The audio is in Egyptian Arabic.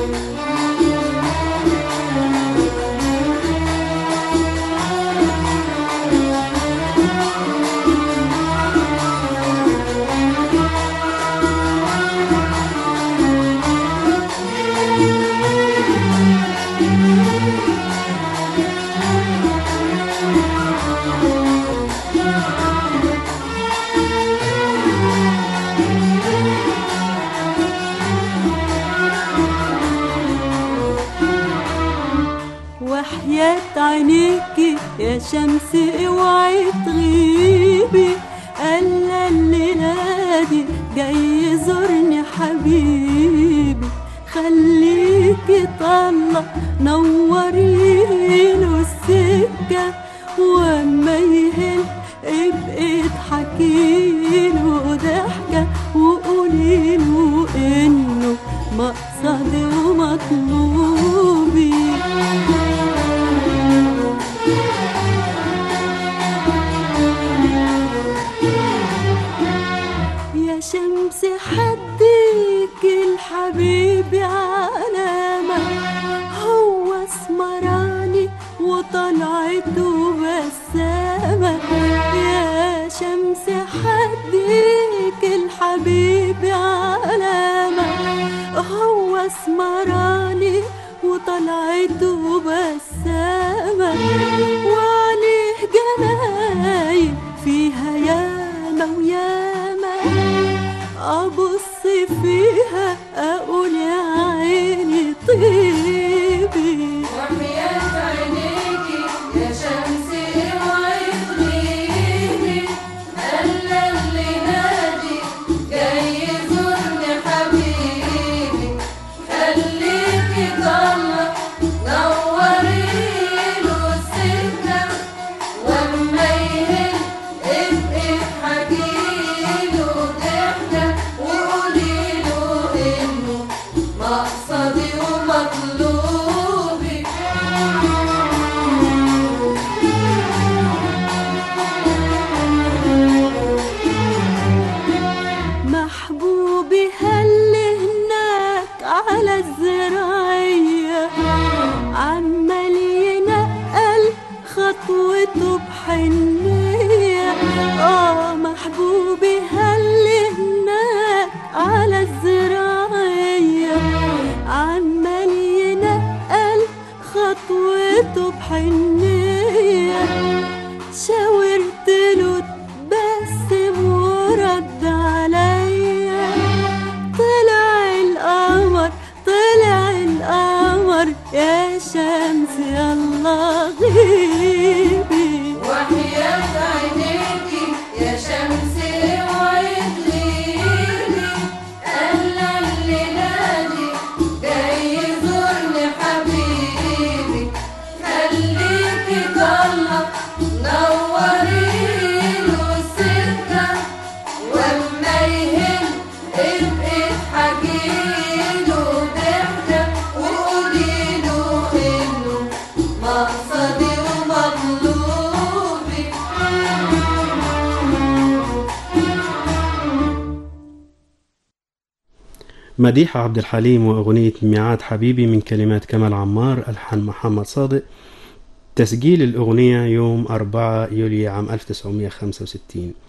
وحياة عينيكي يا شمس اوعي تغيبي الا الليلة دي جاي يزورني حبيبي خليكي طلع نوريله السكة واما يهل ابقي اضحكيله ضحكة وقوليله انه مقصدي ومطلوبي يا شمس حديك الحبيب علامة هو اسمراني وطلعته بسامة يا شمس حديك الحبيب علامة هو اسمراني وطلعته بسامة وعليه جناين فيها ياما وياما أبص فيها أقول يا عيني طيبي وحياة عينيكي يا شمس اوعي تغيبي الا اللي نادي جاي يزورني حبيبي خليكي طلع نوريله السكة واما يهل ابقي اضحكيله ضحكة وقوليله انه مقصدي ومطلوبي محبوبي هل هناك على الزراعية عمال ينقل خطوته بحنية اه محبوبي هل هناك على الزراعية عمال ينقل خطوته بحنية شاورت له تبسم ورد عليا طلع القمر طلع القمر يا شمس يلا غيبي وحياة عينيكي يا شمس اوعي تغيبي الا اللي نادي جاي يزورني حبيبي خليكي طلع نوريله السكة واما يهل ابقي اضحكيله ضحكة وقوليله انه مقصدي ومطلوبي مديحة عبد الحليم وأغنية ميعاد حبيبي من كلمات كمال عمار ألحان محمد صادق تسجيل الأغنية يوم 4 يوليو عام 1965